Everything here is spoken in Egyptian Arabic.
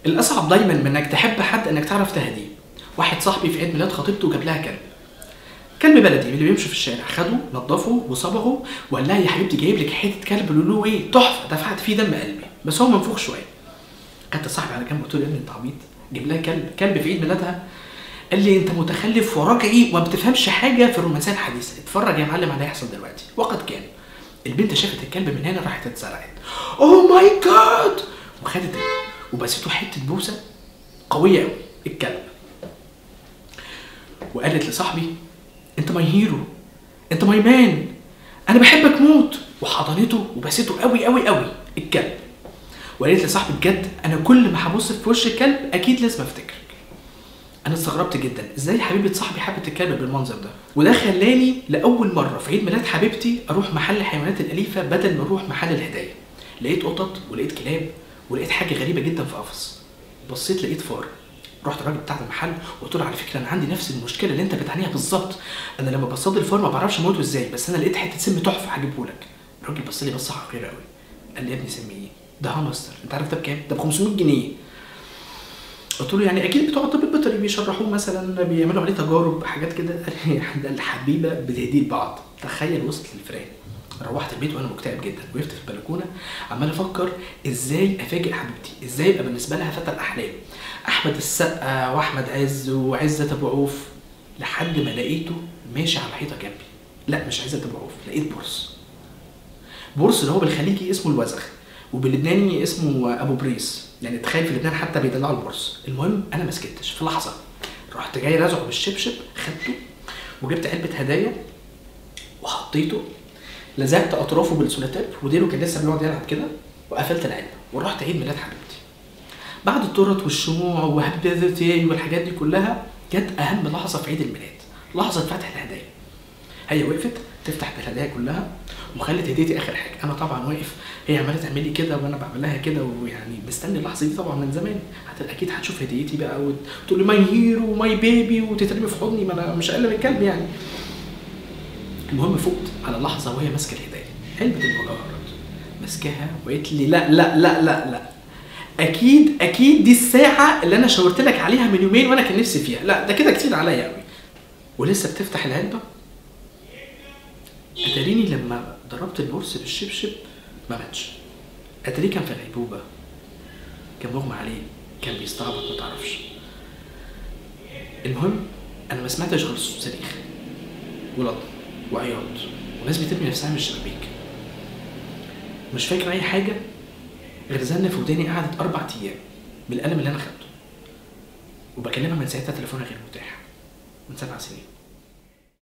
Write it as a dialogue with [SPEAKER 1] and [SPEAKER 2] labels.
[SPEAKER 1] الاصعب دايما من انك تحب حد انك تعرف تهديه واحد صاحبي في عيد ميلاد خطيبته جاب لها كلب كلب بلدي من اللي بيمشي في الشارع خده نضفه وصبغه وقال لها يا حبيبتي جايب لك حته كلب قالوا له ايه تحفه دفعت فيه دم قلبي بس هو منفوخ شويه خدت صاحبي على جنب قلت له يا ابني انت عبيط جيب لها كلب كلب في عيد ميلادها قال لي انت متخلف وراجعي وما بتفهمش حاجه في الرومانسيه الحديثه اتفرج يا معلم على اللي هيحصل دلوقتي وقد كان البنت شافت الكلب من هنا راحت اتسرعت اوه ماي جاد وخدت وبسيته حته بوسه قويه قوي الكلب وقالت لصاحبي انت ماي هيرو انت ماي مان انا بحبك موت وحضنته وبسيته قوي قوي قوي الكلب وقالت لصاحبي بجد انا كل ما هبص في وش الكلب اكيد لازم افتكرك انا استغربت جدا ازاي حبيبه صاحبي حبت الكلب بالمنظر ده وده خلاني لاول مره في عيد ميلاد حبيبتي اروح محل الحيوانات الاليفه بدل ما اروح محل الهدايا لقيت قطط ولقيت كلاب ولقيت حاجه غريبه جدا في قفص بصيت لقيت فار رحت الراجل بتاع المحل وقلت له على فكره انا عندي نفس المشكله اللي انت بتعانيها بالظبط انا لما بصطاد الفار ما بعرفش اموته ازاي بس انا لقيت حته سم تحفه هجيبه لك الراجل بص لي بصه حقيره قوي قال لي يا ابني سمي ايه ده هامستر انت عارف ده بكام ده ب 500 جنيه قلت له يعني اكيد بتوع الطب البيطري بيشرحوه مثلا بيعملوا عليه تجارب حاجات كده قال لي ده الحبيبه بتهديه لبعض تخيل وصلت للفراق روحت البيت وانا مكتئب جدا وقفت في البلكونه عمال افكر ازاي افاجئ حبيبتي ازاي يبقى بالنسبه لها فتى الاحلام احمد السقا واحمد عز وعزت ابو عوف لحد ما لقيته ماشي على الحيطه جنبي لا مش عزت ابو عوف لقيت بورس بورس اللي هو بالخليجي اسمه الوزخ وباللبناني اسمه ابو بريس يعني تخيل في لبنان حتى بيدلعوا البورس المهم انا ما سكتش في لحظه رحت جاي رازعه بالشبشب خدته وجبت علبه هدايا وحطيته لزقت اطرافه بالسولاتيب وديله كان لسه بيقعد يلعب كده وقفلت العلبه ورحت عيد ميلاد حبيبتي بعد التورت والشموع وهابي بيرثداي والحاجات دي كلها جت اهم لحظه في عيد الميلاد لحظه فتح الهدايا هي وقفت تفتح الهدايا كلها وخلت هديتي اخر حاجه انا طبعا واقف هي عماله تعمل لي كده وانا بعمل لها كده ويعني مستني اللحظه دي طبعا من زمان حتى اكيد هتشوف هديتي بقى وتقول لي ماي هيرو ماي بيبي وتترمي في حضني ما انا مش اقل من الكلب يعني المهم فقت على لحظه وهي ماسكه الهدايا علبه المجوهرات ماسكاها وقالت لي لا لا لا لا لا اكيد اكيد دي الساعه اللي انا شاورت لك عليها من يومين وانا كان نفسي فيها لا ده كده كتير عليا قوي ولسه بتفتح العلبه اتاريني لما ضربت البورس بالشبشب ما ماتش اتاريه كان في غيبوبه كان مغمى عليه كان بيستعبط ما تعرفش المهم انا ما سمعتش غير صوت صريخ ولطم وعياط وناس بترمي نفسها من الشبابيك مش فاكر اي حاجه غير زنة في وداني قعدت اربع ايام بالقلم اللي انا خدته وبكلمها من ساعتها تليفونها غير متاح من سبع سنين